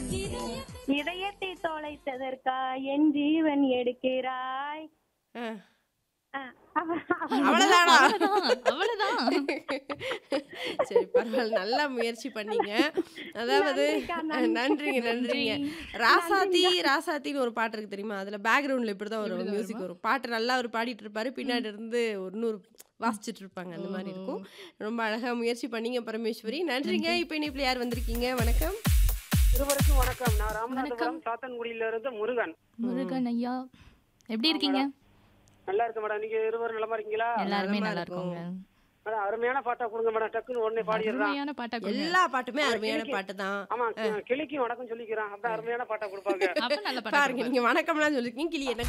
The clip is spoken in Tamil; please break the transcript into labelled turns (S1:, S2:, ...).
S1: இதயத்தை தொலைத்ததற்கா என் ஜீவன் எடுக்கிறாய்
S2: ஆ.
S1: ஆ, அவ- அவ-
S2: அவ்வளவுதானா
S3: அவ்வளவுதான் அவ்வளவுதான்
S2: சரி பரவாயில்ல நல்லா முயற்சி பண்ணீங்க அதாவது
S1: நன்றிக்கா, நன்றி.
S2: நன்றிங்க நன்றிங்க ராசாத்தி ராசாத்தின்னு ஒரு பாட்டு இருக்கு தெரியுமா அதுல பேக்ரவுண்ட்ல இப்படிதான் ஒரு
S3: இப்படிதான்
S2: மியூசிக் வரும் பாட்டு நல்லா அவர் பாடிட்டு இருப்பாரு பின்னாடி இருந்து ஒரு நூறு வாசிச்சிட்டு இருப்பாங்க அந்த மாதிரி இருக்கும் ரொம்ப அழகா முயற்சி பண்ணீங்க பரமேஸ்வரி நன்றிங்க இப்போ இனிப்புல யார் வந்திருக்கீங்க வணக்கம்
S4: இருவருக்கும் வணக்கம் நான் ராமநாதபுரம் சாத்தன்குடியில இருந்து முருகன்
S3: முருகன் ஐயா எப்படி இருக்கீங்க
S4: நல்லா இருக்கு மேடம் நீங்க இருவரும் நலமா இருக்கீங்களா
S3: எல்லாருமே
S2: நலமா
S3: நல்லா
S2: இருக்கோம்.
S3: இருக்கோங்க
S4: மேடம் அருமையான பாட்டா கொடுங்க மேடம் டக்குன்னு உடனே பாடிடுறான்
S3: அருமையான பாட்டா கொடுங்க
S2: எல்லா பாட்டுமே அருமையான பாட்டு தான்
S4: ஆமா கிளிக்கு வணக்கம் சொல்லிக்கிறான் அப்படியே அருமையான பாட்டா கொடுப்பாங்க
S3: அப்ப நல்ல பாட்டா
S2: பாருங்க நீங்க வணக்கம்லாம் சொல்லிருக்கீங்க கிளி என்ன